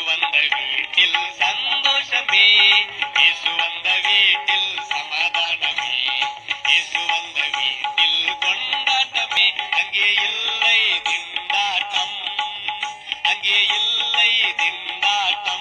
வந்த வீட்டில் சந்தோஷமே இயேசு வந்த வீட்டில் சமாதானமே இயேசு வந்த வீட்டில் கொண்டாட்டமே அங்கே இல்லை திண்டாட்டம் அங்கே இல்லை திண்டாட்டம்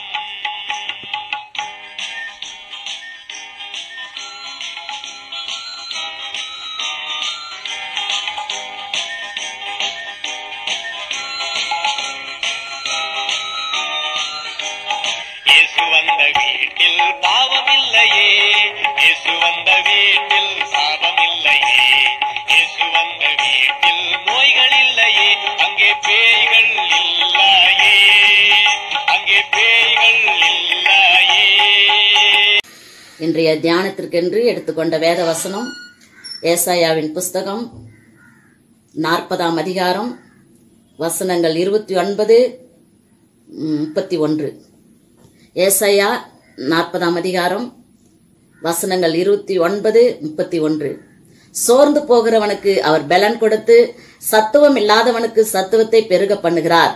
இயேசு வந்த வீட்டில் பாவம் இல்லையே இயேசு வந்த வீட்டில் சாபம் இல்லையே இயேசு வந்த வீட்டில் நோய்கள் இல்லையே அங்கே பேய்கள் இல்லையே அங்கே பேய்கள் இல்லையே இன்றைய தியானத்திற்கென்று எடுத்துக்கொண்ட வேத வசனம் ஏசாயாவின் புஸ்தகம் நாற்பதாம் அதிகாரம் வசனங்கள் இருபத்தி ஒன்பது முப்பத்தி ஒன்று ஏசாயா நாற்பதாம் அதிகாரம் வசனங்கள் இருபத்தி ஒன்பது முப்பத்தி ஒன்று சோர்ந்து போகிறவனுக்கு அவர் பலன் கொடுத்து சத்துவம் இல்லாதவனுக்கு சத்துவத்தை பெருக பண்ணுகிறார்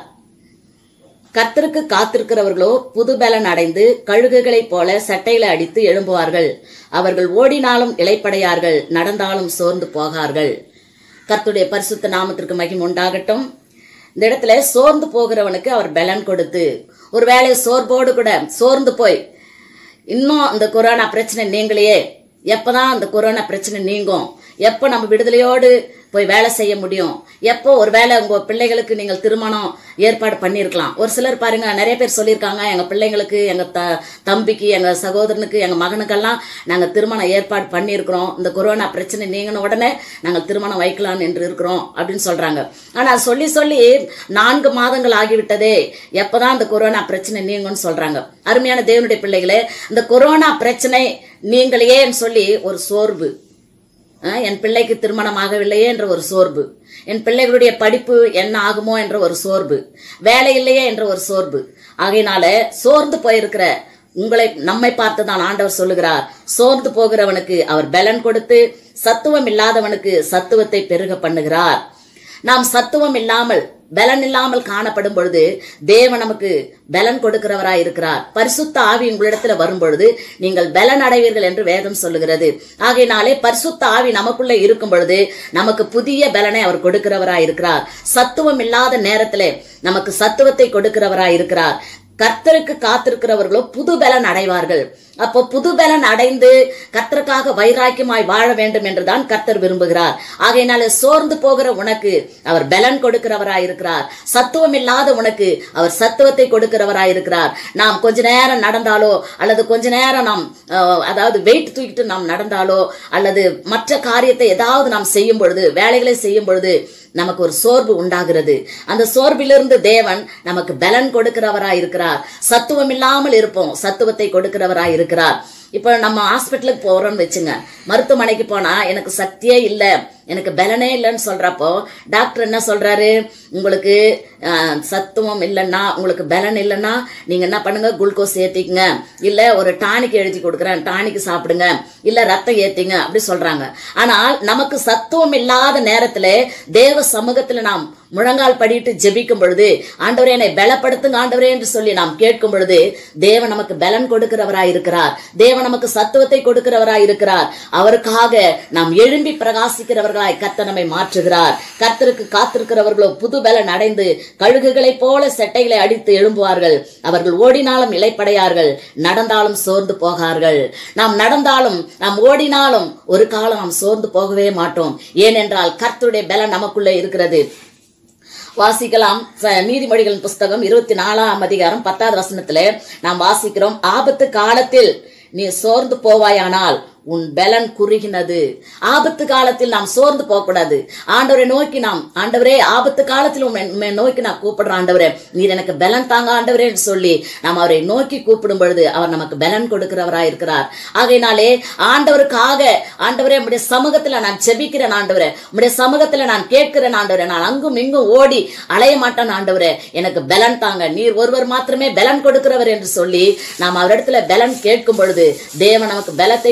கர்த்தருக்கு காத்திருக்கிறவர்களோ புது பலன் அடைந்து கழுகுகளைப் போல சட்டையில அடித்து எழும்புவார்கள் அவர்கள் ஓடினாலும் இளைப்படையார்கள் நடந்தாலும் சோர்ந்து போகார்கள் கர்த்தருடைய பரிசுத்த நாமத்திற்கு மகிமை உண்டாகட்டும் இந்த இடத்துல சோர்ந்து போகிறவனுக்கு அவர் பலன் கொடுத்து ஒரு வேலை சோர்வோடு கூட சோர்ந்து போய் இன்னும் அந்த கொரோனா பிரச்சனை நீங்களையே எப்பதான் அந்த கொரோனா பிரச்சனை நீங்கும் எப்போ நம்ம விடுதலையோடு போய் வேலை செய்ய முடியும் எப்போ ஒரு வேலை உங்க பிள்ளைகளுக்கு நீங்கள் திருமணம் ஏற்பாடு பண்ணியிருக்கலாம் ஒரு சிலர் பாருங்க நிறைய பேர் சொல்லியிருக்காங்க எங்க பிள்ளைங்களுக்கு எங்க த தம்பிக்கு எங்க சகோதரனுக்கு எங்க மகனுக்கெல்லாம் நாங்க திருமணம் ஏற்பாடு பண்ணியிருக்கிறோம் இந்த கொரோனா பிரச்சனை நீங்கின உடனே நாங்கள் திருமணம் வைக்கலாம் என்று இருக்கிறோம் அப்படின்னு சொல்றாங்க ஆனா சொல்லி சொல்லி நான்கு மாதங்கள் ஆகிவிட்டதே எப்பதான் இந்த கொரோனா பிரச்சனை நீங்கும்னு சொல்றாங்க அருமையான தேவனுடைய பிள்ளைகளே இந்த கொரோனா பிரச்சனை நீங்களையேன்னு சொல்லி ஒரு சோர்வு அஹ், என் பிள்ளைக்கு திருமணம் ஆகவில்லையே என்ற ஒரு சோர்வு என் பிள்ளைகளுடைய படிப்பு என்ன ஆகுமோ என்ற ஒரு சோர்வு வேலை இல்லையே என்ற ஒரு சோர்வு ஆகையினால சோர்ந்து போயிருக்கிற உங்களை நம்மை பார்த்து தான் ஆண்டவர் சொல்லுகிறார் சோர்ந்து போகிறவனுக்கு அவர் பலன் கொடுத்து சத்துவம் இல்லாதவனுக்கு சத்துவத்தை பெருக பண்ணுகிறார் நாம் சத்துவம் இல்லாமல் பலன் இல்லாமல் காணப்படும் பொழுது தேவன் நமக்கு பலன் கொடுக்கிறவராய் இருக்கிறார் பரிசுத்த ஆவி உங்களிடத்துல வரும் பொழுது நீங்கள் பலன் அடைவீர்கள் என்று வேதம் சொல்லுகிறது ஆகையினாலே பரிசுத்த ஆவி நமக்குள்ள இருக்கும் பொழுது நமக்கு புதிய பலனை அவர் கொடுக்கிறவராய் இருக்கிறார் சத்துவம் இல்லாத நேரத்திலே நமக்கு சத்துவத்தை கொடுக்கிறவராய் இருக்கிறார் கர்த்தருக்கு காத்திருக்கிறவர்களோ புது பலன் அடைவார்கள் அப்போ புது பலன் அடைந்து கர்த்தருக்காக வைராக்கியமாய் வாழ வேண்டும் என்றுதான் கர்த்தர் விரும்புகிறார் ஆகையினால சோர்ந்து போகிற உனக்கு அவர் பலன் கொடுக்கிறவராய் இருக்கிறார் சத்துவம் இல்லாத உனக்கு அவர் சத்துவத்தை கொடுக்கிறவராய் இருக்கிறார் நாம் கொஞ்ச நேரம் நடந்தாலோ அல்லது கொஞ்ச நேரம் நாம் அஹ், அதாவது வெயிட் தூக்கிட்டு நாம் நடந்தாலோ அல்லது மற்ற காரியத்தை ஏதாவது நாம் செய்யும் பொழுது வேலைகளை செய்யும் பொழுது நமக்கு ஒரு சோர்வு உண்டாகிறது அந்த சோர்விலிருந்து தேவன் நமக்கு பலன் கொடுக்கிறவராய் இருக்கிறார் சத்துவம் இல்லாமல் இருப்போம் சத்துவத்தை கொடுக்கிறவராய் இருக்கிறார் இப்போ நம்ம ஹாஸ்பிட்டலுக்கு போறோம்னு வச்சுங்க மருத்துவமனைக்கு போனா எனக்கு சக்தியே இல்லை எனக்கு பலனே இல்லைன்னு சொல்றப்போ டாக்டர் என்ன சொல்றாரு உங்களுக்கு அஹ், சத்துவம் இல்லைன்னா உங்களுக்கு பலன் இல்லைன்னா நீங்க என்ன பண்ணுங்க குளுக்கோஸ் ஏத்திக்கங்க இல்ல ஒரு டானிக் எழுதி கொடுக்குறேன் டானிக் சாப்பிடுங்க இல்ல ரத்தம் ஏத்திங்க அப்படி சொல்றாங்க ஆனால் நமக்கு சத்துவம் இல்லாத நேரத்துல தேவ சமூகத்துல நாம் முழங்கால் படிட்டு ஜெபிக்கும் பொழுது ஆண்டவரே என்னை பலப்படுத்துங்க ஆண்டவரே என்று சொல்லி நாம் கேட்கும் பொழுது தேவன் நமக்கு பலன் கொடுக்கிறவராய் இருக்கிறார் தேவன் நமக்கு சத்துவத்தை கொடுக்கிறவராய் இருக்கிறார் அவருக்காக நாம் எழும்பி பிரகாசிக்கிறவர்களாய் கர்த்தர் நம்மை மாற்றுகிறார் கர்த்தருக்கு காத்திருக்கிறவர்களோ புது பலன் அடைந்து கழுகுகளைப் போல செட்டைகளை அடித்து எழும்புவார்கள் அவர்கள் ஓடினாலும் இலைப்படையார்கள் நடந்தாலும் சோர்ந்து போகார்கள் நாம் நடந்தாலும் நாம் ஓடினாலும் ஒரு காலம் நாம் சோர்ந்து போகவே மாட்டோம் ஏனென்றால் கர்த்தருடைய பலன் நமக்குள்ளே இருக்கிறது வாசிக்கலாம் ச- நீதிமொழிகளின் புஸ்தகம் இருபத்தி நாலாம் அதிகாரம் பத்தாவது வசனத்திலே நாம் வாசிக்கிறோம் ஆபத்து காலத்தில் நீ சோர்ந்து போவாயானால் உன் பலன் குறுகினது ஆபத்து காலத்தில் நாம் சோர்ந்து போகக்கூடாது ஆண்டவரை நோக்கி நாம் ஆண்டவரே ஆபத்து காலத்தில் உம்மை உம்மை நோக்கி நான் கூப்பிடுறேன் ஆண்டவரே நீர் எனக்கு பலன் தாங்க ஆண்டவரே என்று சொல்லி நாம் அவரை நோக்கி கூப்பிடும் பொழுது அவர் நமக்கு பலன் கொடுக்கிறவராய் இருக்கிறார் ஆகையினாலே ஆண்டவருக்காக ஆண்டவரே உம்முடைய சமூகத்துல நான் செபிக்கிறேன் ஆண்டவரே உம்முடைய சமூகத்துல நான் கேட்கிறேன் ஆண்டவரே நான் அங்கும் இங்கும் ஓடி அலைய மாட்டேன் ஆண்டவரே எனக்கு பலன் தாங்க நீர் ஒருவர் மாத்திரமே பலன் கொடுக்கிறவர் என்று சொல்லி நாம் அவரிடத்துல பலன் கேட்கும் பொழுது தேவன் நமக்கு பலத்தை கொடுக்கிறவராய்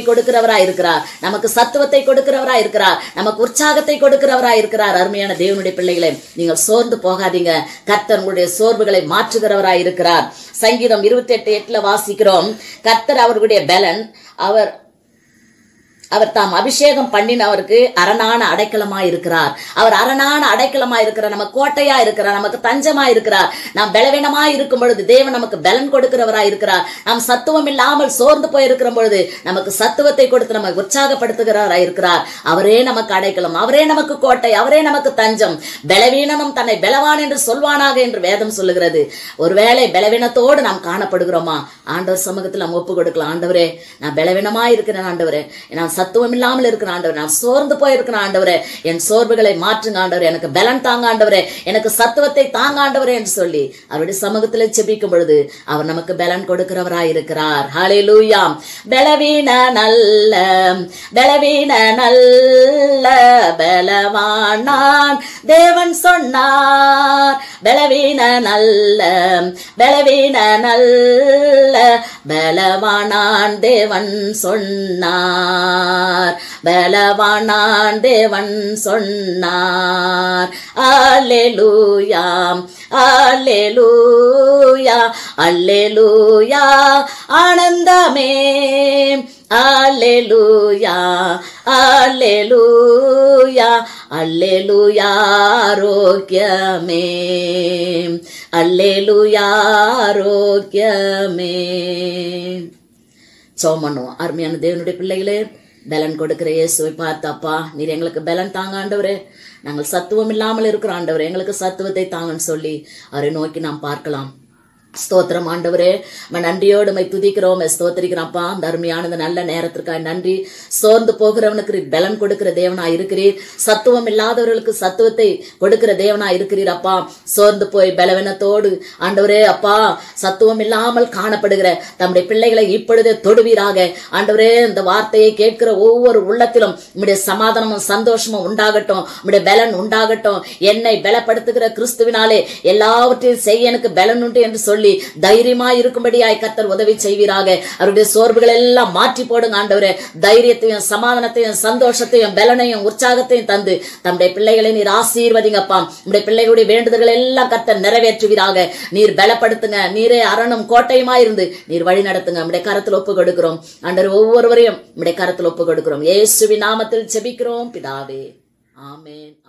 கொடுக்கிறவரா இருக்கிறார் நமக்கு சத்துவத்தை கொடுக்கிறவரா இருக்கிறார் நமக்கு உற்சாகத்தை கொடுக்கிறவரா இருக்கிறார் அருமையான தேவனுடைய பிள்ளைகளே நீங்கள் சோர்ந்து போகாதீங்க கர்த்தர் உங்களுடைய சோர்வுகளை மாற்றுகிறவரா இருக்கிறார் சங்கீதம் இருபத்தி எட்டு எட்டுல வாசிக்கிறோம் கர்த்தர் அவர்களுடைய பலன் அவர் அவர் தாம் அபிஷேகம் பண்ணினவருக்கு அரணான அடைக்கலமா இருக்கிறார் அவர் அரணான அடைக்கலமா இருக்கிறார் நம்ம கோட்டையா இருக்கிறார் நமக்கு தஞ்சமா இருக்கிறார் நாம் பலவீனமா இருக்கும் பொழுது தேவன் நமக்கு பலன் கொடுக்கிறவரா இருக்கிறார் நாம் சத்துவம் இல்லாமல் சோர்ந்து போயிருக்கிற பொழுது நமக்கு சத்துவத்தை கொடுத்து நம்ம உற்சாகப்படுத்துகிறவரா இருக்கிறார் அவரே நமக்கு அடைக்கலம் அவரே நமக்கு கோட்டை அவரே நமக்கு தஞ்சம் பலவீனனும் தன்னை பலவான் என்று சொல்வானாக என்று வேதம் சொல்லுகிறது ஒருவேளை பலவீனத்தோடு நாம் காணப்படுகிறோமா ஆண்டவர் சமூகத்தில் நாம் ஒப்பு கொடுக்கலாம் ஆண்டவரே நான் பலவீனமா இருக்கிறேன் ஆண்டவரே நான் சத்துவம் இல்லாமல் இருக்கிற ஆண்டவர் நான் சோர்ந்து போயிருக்கிறேன் ஆண்டவரே என் சோர்வுகளை மாற்றுங்க ஆண்டவரே எனக்கு பலன் தாங்க ஆண்டவரே எனக்கு சத்துவத்தை தாங்க ஆண்டவரே என்று சொல்லி அவருடைய சமூகத்தில் செபிக்கும் பொழுது அவர் நமக்கு பலன் கொடுக்கிறவராய் இருக்கிறார் ஹalleluya பலவீன நல்ல பலவீன நல்ல பலவானான் தேவன் சொன்னார் பலவீன நல்ல பலவீன நல்ல பலவானான் தேவன் சொன்னார் பலவானான் தேவன் சொன்னார் அல்லேலூயா அல்லேலூயா அல்லேலூயா ஆனந்தமே அல்லேலூயா அல்லேலூயா அல்லேலூயா ஆரோக்கியமே அல்லேலூயா ஆரோக்கியமே சோம் பண்ணுவோம் அருமையான தேவனுடைய பிள்ளைகளே பலன் கொடுக்கிற இயேசுவை பார்த்தாப்பா நீர் எங்களுக்கு பலன் தாங்க ஆண்டவரே நாங்கள் சத்துவம் இல்லாமல் இருக்கிற ஆண்டவரே எங்களுக்கு சத்துவத்தை தாங்கன்னு சொல்லி அவரை நோக்கி நாம் பார்க்கலாம் ஸ்தோத்திரம் ஆண்டவரே நம்ம நன்றியோடு மை துதிக்கிறோம் ஸ்தோத்திரிக்கிறோம்ப்பா அந்த அருமையான இந்த நல்ல நேரத்திற்காக நன்றி சோர்ந்து போகிறவனுக்கு நீர் பலன் கொடுக்கிற தேவனா இருக்கிறீர் சத்துவம் இல்லாதவர்களுக்கு சத்துவத்தை கொடுக்கிற தேவனா இருக்கிறீர் அப்பா சோர்ந்து போய் பலவீனத்தோடு ஆண்டவரே அப்பா சத்துவம் இல்லாமல் காணப்படுகிற தம்முடைய பிள்ளைகளை இப்பொழுதே தொடுவீராக ஆண்டவரே இந்த வார்த்தையை கேட்கிற ஒவ்வொரு உள்ளத்திலும் உம்முடைய சமாதானமும் சந்தோஷமும் உண்டாகட்டும் உம்முடைய பலன் உண்டாகட்டும் என்னை பலப்படுத்துகிற கிறிஸ்துவினாலே எல்லாவற்றையும் செய்ய எனக்கு பலன் உண்டு என்று சொல்லி தைரியமா இருக்கும்படியாய் கர்த்தர் உதவி செய்வீராக அவருடைய சோர்வுகள் எல்லாம் மாற்றி போடுங்க ஆண்டவரே தைரியத்தையும் சமாதானத்தையும் சந்தோஷத்தையும் பலனையும் உற்சாகத்தையும் தந்து தம்முடைய பிள்ளைகளை நீர் ஆசீர்வதிங்கப்பா உம்முடைய பிள்ளைகளுடைய வேண்டுதல்கள் எல்லாம் கர்த்தர் நிறைவேற்றுவீராக நீர் பலப்படுத்துங்க நீரே அரணும் கோட்டையுமா இருந்து நீர் வழி நடத்துங்க உம்முடைய கரத்தில் ஒப்பு கொடுக்கிறோம் ஆண்டவர் ஒவ்வொருவரையும் உம்முடைய கரத்தில் ஒப்பு கொடுக்கிறோம் இயேசுவின் நாமத்தில் செபிக்கிறோம் பிதாவே ஆமென்